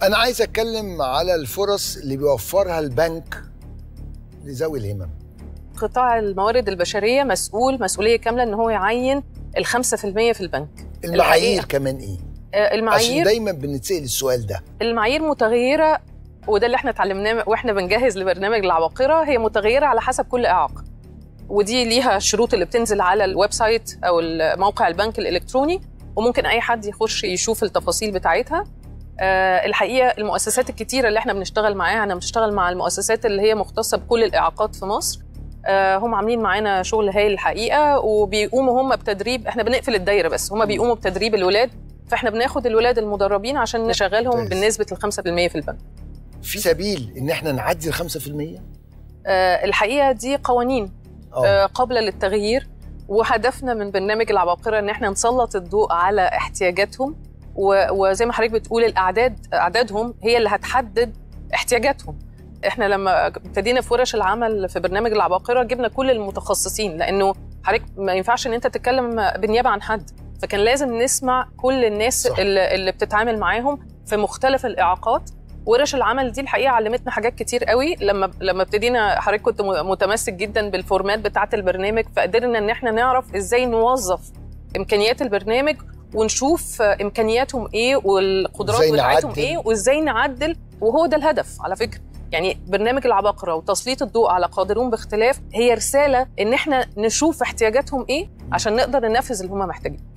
انا عايز اتكلم على الفرص اللي بيوفرها البنك لذوي الهمم قطاع الموارد البشريه مسؤول مسؤوليه كامله ان هو يعين ال 5% في البنك المعايير كمان ايه آه، عشان المعايير دايما بنتسال السؤال ده المعايير متغيره وده اللي احنا اتعلمناه واحنا بنجهز لبرنامج العباقره هي متغيره على حسب كل اعاقه ودي ليها شروط اللي بتنزل على الويب سايت او موقع البنك الالكتروني وممكن اي حد يخش يشوف التفاصيل بتاعتها آه، الحقيقه المؤسسات الكتيره اللي احنا بنشتغل معاها انا بنشتغل مع المؤسسات اللي هي مختصه بكل الاعاقات في مصر آه، هم عاملين معانا شغل هايل الحقيقه وبيقوموا هم بتدريب احنا بنقفل الدايره بس هم بيقوموا بتدريب الولاد فاحنا بناخد الولاد المدربين عشان نشغلهم ممتاز. بنسبه ال 5% في البنك في سبيل ان احنا نعدي ال 5% آه، الحقيقه دي قوانين اه آه، قابله للتغيير وهدفنا من برنامج العباقره ان احنا نسلط الضوء على احتياجاتهم و- وزي ما حضرتك بتقول الاعداد اعدادهم هي اللي هتحدد احتياجاتهم احنا لما ابتدينا في ورش العمل في برنامج العباقره جبنا كل المتخصصين لانه حضرتك ما ينفعش ان انت تتكلم بالنيابه عن حد فكان لازم نسمع كل الناس صح. اللي, اللي بتتعامل معاهم في مختلف الاعاقات ورش العمل دي الحقيقه علمتنا حاجات كتير قوي لما لما ابتدينا حضرتك كنت م- متمسك جدا بالفورمات بتاعه البرنامج فقدرنا ان احنا نعرف ازاي نوظف امكانيات البرنامج ونشوف آه، امكانياتهم ايه والقدرات وإزاي بتاعتهم نعدل. ايه وازاي نعدل وهو ده الهدف على فكره يعني برنامج العباقره وتسليط الضوء على قادرون باختلاف هي رساله ان احنا نشوف احتياجاتهم ايه عشان نقدر ننفذ اللي هم محتاجينه